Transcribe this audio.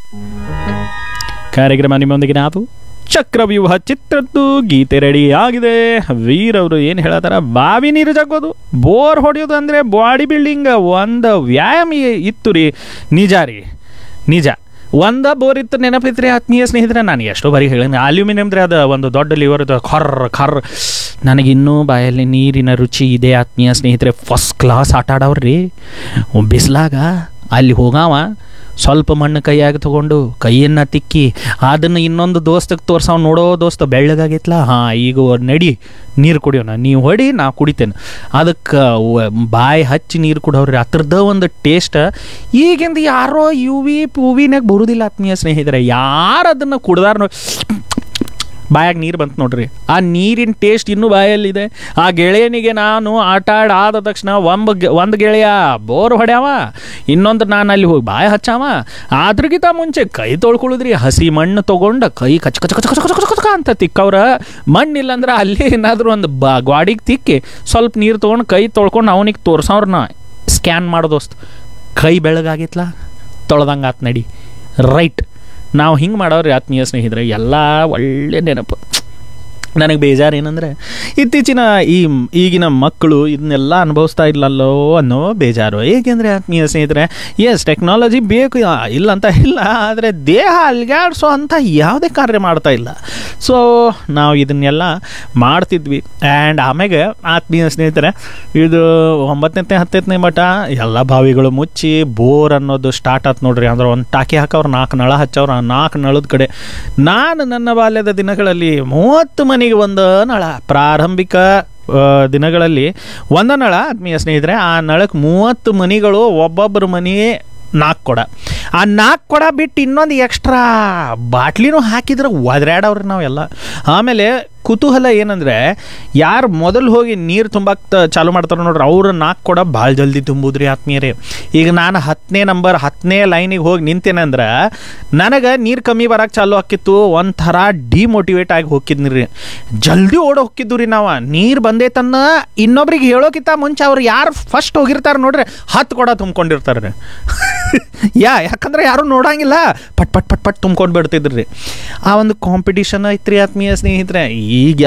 ಕಾರ್ಯಕ್ರಮ ನಿಮ್ಮೊಂದಿಗೆ ನಾವು ಚಕ್ರವ್ಯೂಹ ಚಿತ್ರದ್ದು ಗೀತೆ ರೆಡಿ ಆಗಿದೆ ವೀರ್ ಅವರು ಏನು ಹೇಳತ್ತಾರ ಬಾವಿ ನೀರು ಜಗ್ಗೋದು ಬೋರ್ ಹೊಡೆಯೋದು ಅಂದರೆ ಬಾಡಿ ಬಿಲ್ಡಿಂಗ್ ಒಂದು ವ್ಯಾಯಾಮ ಇತ್ತು ರೀ ನಿಜ ರೀ ನಿಜ ಒಂದ ಬೋರ್ ಇತ್ತು ನೆನಪೈತ್ರಿ ಆತ್ಮೀಯ ಸ್ನೇಹಿತರೆ ನಾನು ಎಷ್ಟೋ ಬಾರಿ ಹೇಳಿ ಅಲ್ಯೂಮಿನಿಯಮ್ದ್ರೆ ಅದು ಒಂದು ದೊಡ್ಡ ಲಿವರ್ ಖರ್ ಖರ್ ನನಗಿನ್ನೂ ಬಾಯಲ್ಲಿ ನೀರಿನ ರುಚಿ ಇದೆ ಆತ್ಮೀಯ ಸ್ನೇಹಿತರೆ ಫಸ್ಟ್ ಕ್ಲಾಸ್ ಆಟ ಆಡವ್ರಿ ಬಿಸಿಲಾಗ ಅಲ್ಲಿ ಹೋಗಾವ ಸ್ವಲ್ಪ ಮಣ್ಣು ಕೈಯಾಗ ತಗೊಂಡು ಕೈಯನ್ನು ತಿಕ್ಕಿ ಅದನ್ನು ಇನ್ನೊಂದು ದೋಸ್ತಕ್ಕೆ ತೋರ್ಸವ್ ನೋಡೋ ದೋಸ್ತ ಬೆಳ್ಳಗಾಗೈತ್ಲ ಹಾಂ ಈಗ ನಡಿ ನೀರು ಕುಡಿಯೋಣ ನೀವು ಹೊಡಿ ನಾ ಕುಡಿತೇನೆ ಅದಕ್ಕೆ ಬಾಯಿ ಹಚ್ಚಿ ನೀರು ಕುಡೋರಿ ಅದ್ರದ್ದು ಒಂದು ಟೇಸ್ಟ್ ಈಗಿಂದ ಯಾರೋ ಯು ವಿ ಪೂವಿನಾಗ ಬರುವುದಿಲ್ಲ ಆತ್ಮೀಯ ಸ್ನೇಹಿತರೆ ಯಾರು ಅದನ್ನು ಕುಡ್ದಾರ ನೋಡಿ ಬಾಯಾಗ ನೀರು ಬಂತು ನೋಡ್ರಿ ಆ ನೀರಿನ ಟೇಸ್ಟ್ ಇನ್ನೂ ಬಾಯಲ್ಲಿದೆ ಆ ಗೆಳೆಯನಿಗೆ ನಾನು ಆಟ ಆಡಿ ಆದ ತಕ್ಷಣ ಒಂಬ ಒಂದು ಗೆಳೆಯ ಬೋರ್ ಹೊಡ್ಯಾವ ಇನ್ನೊಂದು ನಾನು ಅಲ್ಲಿ ಹೋಗಿ ಬಾಯ ಹಚ್ಚಾವ ಅದ್ರಗಿಂತ ಮುಂಚೆ ಕೈ ತೊಳ್ಕೊಳ್ಳುದ್ರಿ ಹಸಿ ಮಣ್ಣು ತೊಗೊಂಡು ಕೈ ಕಚ ಕಚ ಕಚ ಕಚ ಕಚ ಕಚ ಕಚ ಅಂತ ತಿಕ್ಕವ್ರ ಮಣ್ಣಿಲ್ಲ ಅಂದ್ರೆ ಅಲ್ಲಿ ಏನಾದರೂ ಒಂದು ಬಾ ಗ್ವಾಡಿಗೆ ತಿಕ್ಕಿ ಸ್ವಲ್ಪ ನೀರು ತೊಗೊಂಡು ಕೈ ತೊಳ್ಕೊಂಡು ಅವನಿಗೆ ತೋರ್ಸವ್ರನ್ನ ಸ್ಕ್ಯಾನ್ ಮಾಡೋದೋಸ್ತ್ ಕೈ ಬೆಳಗಾಗಿತ್ಲ ತೊಳ್ದಂಗೆ ಆತ್ ನಡಿ ರೈಟ್ ನಾವು ಹಿಂಗೆ ಮಾಡೋರಿ ಆತ್ಮೀಯ ಸ್ನೇಹಿತರೆ ಎಲ್ಲ ಒಳ್ಳೆ ನೆನಪು ನನಗೆ ಬೇಜಾರು ಏನಂದರೆ ಇತ್ತೀಚಿನ ಈ ಈಗಿನ ಮಕ್ಕಳು ಇದನ್ನೆಲ್ಲ ಅನುಭವಿಸ್ತಾ ಇಲ್ಲಲ್ಲೋ ಅನ್ನೋ ಬೇಜಾರು ಏಕೆಂದರೆ ಆತ್ಮೀಯ ಸ್ನೇಹಿತರೆ ಎಸ್ ಟೆಕ್ನಾಲಜಿ ಬೇಕು ಆ, ಇಲ್ಲ ಅಂತ ಇಲ್ಲ ಆದರೆ ದೇಹ ಅಲ್ಗಾಡ್ಸೋ ಅಂಥ ಯಾವುದೇ ಕಾರ್ಯ ಮಾಡ್ತಾ ಇಲ್ಲ ಸೊ ನಾವು ಇದನ್ನೆಲ್ಲ ಮಾಡ್ತಿದ್ವಿ ಆ್ಯಂಡ್ ಆಮೇಲೆ ಆತ್ಮೀಯ ಸ್ನೇಹಿತರೆ ಇದು ಒಂಬತ್ತನೇ ಹತ್ತನೇ ಮಠ ಎಲ್ಲ ಬಾವಿಗಳು ಮುಚ್ಚಿ ಬೋರ್ ಅನ್ನೋದು ಸ್ಟಾರ್ಟ್ ಆಯ್ತು ನೋಡ್ರಿ ಅಂದ್ರೆ ಒಂದು ಟಾಕಿ ಹಾಕವ್ರು ನಾಲ್ಕು ನಳ ಹಚ್ಚವ್ರು ಆ ನಾಲ್ಕು ನಳದ ಕಡೆ ನಾನು ನನ್ನ ಬಾಲ್ಯದ ದಿನಗಳಲ್ಲಿ ಮೂವತ್ತು ಮನೆಗೆ ಒಂದು ನಳ ಪ್ರಾರಂಭಿಕ ಆ, ದಿನಗಳಲ್ಲಿ ಒಂದು ನಳ ಆತ್ಮೀಯ ಸ್ನೇಹಿತರೆ ಆ ನಳಕ್ಕೆ ಮೂವತ್ತು ಮನಿಗಳು ಒಬ್ಬೊಬ್ಬರ ಮನೆ ನಾಲ್ಕು ಕೊಡ ಆ ನಾಲ್ಕು ಕೊಡ ಬಿಟ್ಟು ಇನ್ನೊಂದು ಎಕ್ಸ್ಟ್ರಾ ಬಾಟ್ಲಿನೂ ಹಾಕಿದ್ರೆ ಒದ್ರಾಡವ್ರಿ ನಾವೆಲ್ಲ ಆಮೇಲೆ ಕುತೂಹಲ ಏನಂದರೆ ಯಾರು ಮೊದಲು ಹೋಗಿ ನೀರು ತುಂಬಕ್ಕೆ ಚಾಲು ಮಾಡ್ತಾರೆ ನೋಡ್ರಿ ಅವ್ರು ನಾಲ್ಕು ಕೊಡ ಭಾಳ ಜಲ್ದಿ ತುಂಬುದ್ರಿ ಆತ್ಮೀಯರೇ ಈಗ ನಾನು ಹತ್ತನೇ ನಂಬರ್ ಹತ್ತನೇ ಲೈನಿಗೆ ಹೋಗಿ ನಿಂತೇನಂದ್ರೆ ನನಗೆ ನೀರು ಕಮ್ಮಿ ಬರಕ್ಕೆ ಚಾಲು ಆಕಿತ್ತು ಒಂಥರ ಡಿಮೋಟಿವೇಟ್ ಆಗಿ ಹೋಗಿದ್ನಿ ರೀ ಜಲ್ದಿ ಓಡ ಹೋಗಿದ್ದು ರೀ ನಾವು ನೀರು ಬಂದೈತನ್ನ ಇನ್ನೊಬ್ರಿಗೆ ಹೇಳೋಕ್ಕಿಂತ ಮುಂಚೆ ಅವ್ರು ಯಾರು ಫಸ್ಟ್ ಹೋಗಿರ್ತಾರೆ ನೋಡ್ರಿ ಹತ್ತು ಕೊಡ ತುಂಬ್ಕೊಂಡಿರ್ತಾರೆ ಯಾ ಯಾಕಂದ್ರೆ ಯಾರು ನೋಡಂಗಿಲ್ಲ ಪಟ್ ಪಟ್ ಪಟ್ ಪಟ್ ತುಂಬ್ಕೊಂಡು ಬಿಡ್ತಿದ್ರಿ ಆ ಒಂದು ಕಾಂಪಿಟಿಷನ್ ಐತ್ರಿ ಆತ್ಮೀಯ ಸ್ನೇಹಿತರೆ ಈಗ